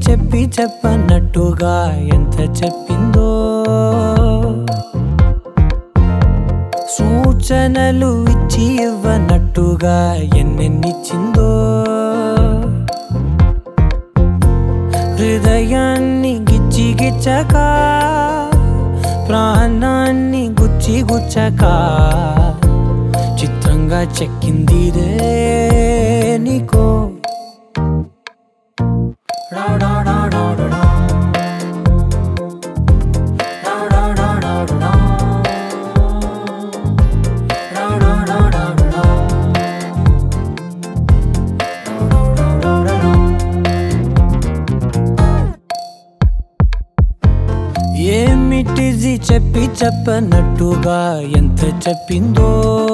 చెప్పి చెప్పనట్టుగా ఎంత చెప్పిందో సూచనలు ఇచ్చి ఇవ్వనట్టుగా ఎన్నెన్నిచ్చిందో హృదయాన్ని గిచ్చి గిచ్చక ప్రాణాన్ని గుచ్చి గుచ్చక చిత్రంగా చెక్కిందిరే నీకో డా డా డా డా డా డా. డా డా డా డా డా డా. డా డా డా డా డా డా. డా డా డా డా డా. ఏమిటిది చెప్పి చెప్పనట్టుగా ఎంత చెప్పిందో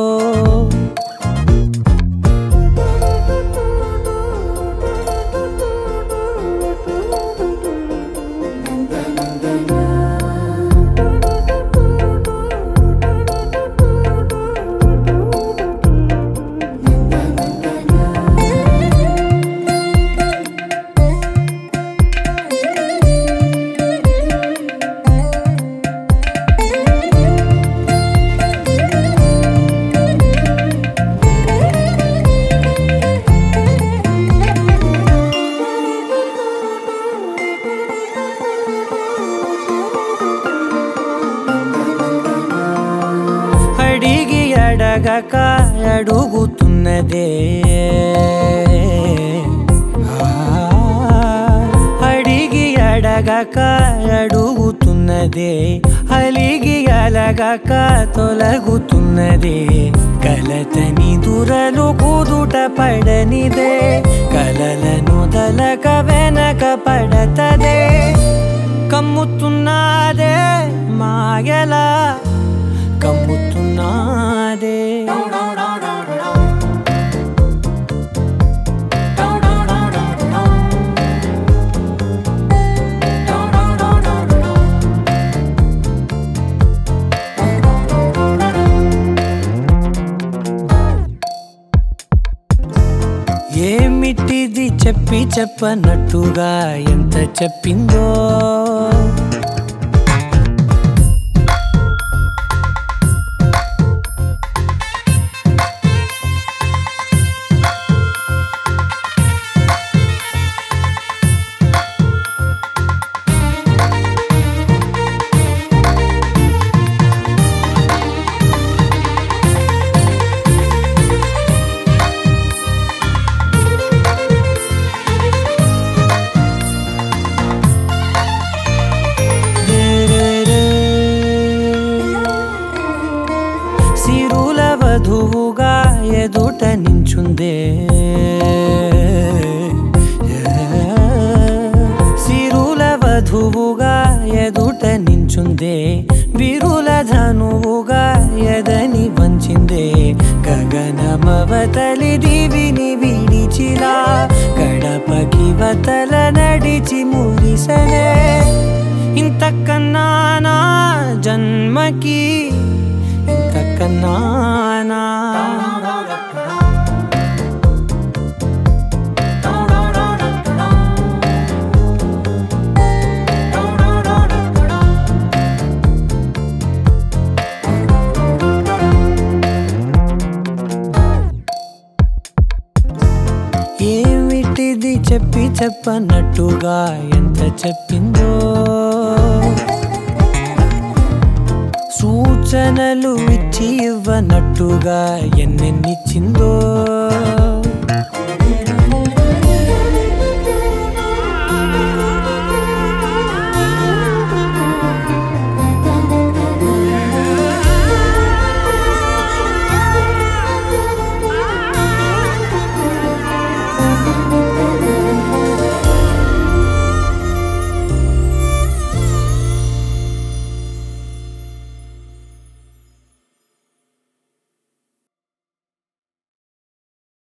అడిగి అడగక అడుగుతున్నదే ఆ, అడిగి అడగక అడుగుతున్నదే అలిగి అలగక తొలగుతున్నదే కలతని దురలు కుదుట పడనిదే కలలను దలక వెనక పడతదే కమ్ముతున్నదే మాయలా కమ్ముతున్నాదే ఏమిటిది చెప్పి చెప్పనట్టుగా ఎంత చెప్పిందో సిరుల వధువుగా ఎదుట నించుందే సిరుల వధువుగా ఎదుట నించుందే విరుల ధనువుగా ఎదని వంచిందే గగనమవతలి దివిని విడిచిలా గడపకి వతల నడిచి మురిసనే ఇంతకన్నా నా జన్మకి ఇంతకన్నానా ఏమిటిది చెప్పి చెప్పనట్టుగా ఎంత చెప్పిందో సూచనలు ఇచ్చి ఇవ్వనట్టుగా ఎన్నెన్నిచ్చిందో